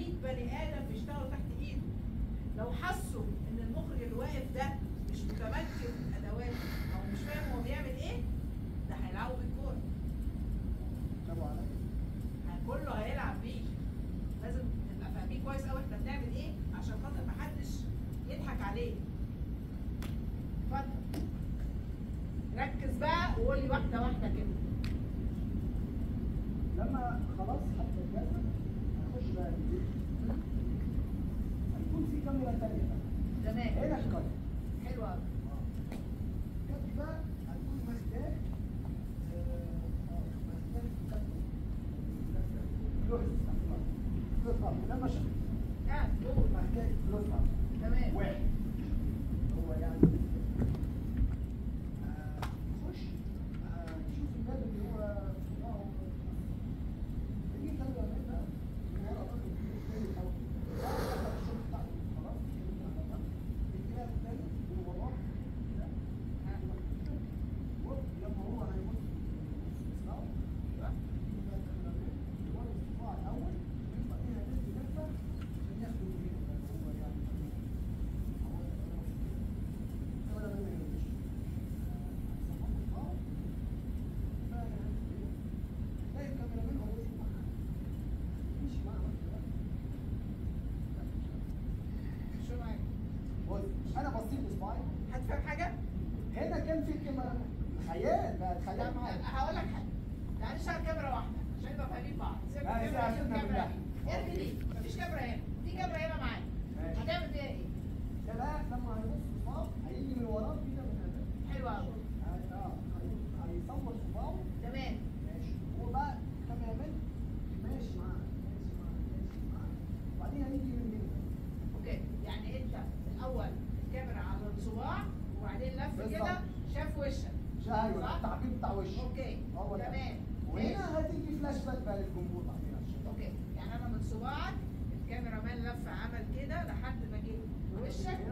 100 بني ادم بيشتغلوا تحت ايده لو حسوا ان المخرج اللي واقف ده مش متمكن من ادواته او مش فاهم هو بيعمل ايه ده هيلعبوا بالكوره برافو عليك كله هيلعب بيه لازم نبقى فاهمين كويس قوي احنا بنعمل ايه عشان خاطر محدش يضحك عليه اتفضل ركز بقى وقول لي واحده واحده كده لما خلاص حط الجزمة هنخش بقى الفيديو هيكون في كاميرا تانية بقى تمام هنا الكاميرا حلو قوي الكابتن بقى هنكون ماسكاه آه، آه، ماسكاه كلوز كلوز اب لما شفت ها قول ماسكاه كلوز اب تمام واحد هو يعني آه، خش آه، شوف الباب اللي هو بتاعه يجي كاميرا هنا من ورا بقى الثاني او الشغل بتاعته خلاص الجهاز الثاني اللي وراه لا لما هو هيبص يسمعه يبقى الكاميرا هو الاستطلاع الاول يبقى هنا لف لفه عشان ياخد الفيديو هو يعني شو معاك انا بصيت بصباعي هتفهم حاجه هنا كان في كاميرا خيال بقى الخيال معايا هقول لك حاجه تعالى نشتغل كاميرا واحده عشان نبقى فاهمين بعض سيب لا، الكاميرا عشان دي والكاميرا دي. بالله. ارمي دي مفيش كاميرا هنا في كاميرا هنا معاك ماشي. هتعمل فيها ايه؟ ده بقى لما هيبص صباعه هيجي من وراه كده من هنا حلو قوي هي- اه هي- هيصور صباعه تمام ماشي هو بقى كاميرا مان ماشي معاه ماشي معاه ماشي معاه وبعدين هيجي من هنا اوكي يعني انت الاول الكاميرا على الصباع وبعدين لف بالظبط. كده شاف وشك ده ايوه صح؟ التعبير بتاع وشه اوكي هو ده تمام وهنا هتيجي فلاش باك بقى للجمهور بعدين عشان اوكي يعني انا من صباعك الكاميرا مان لف عمل كده لحد ما جه وشك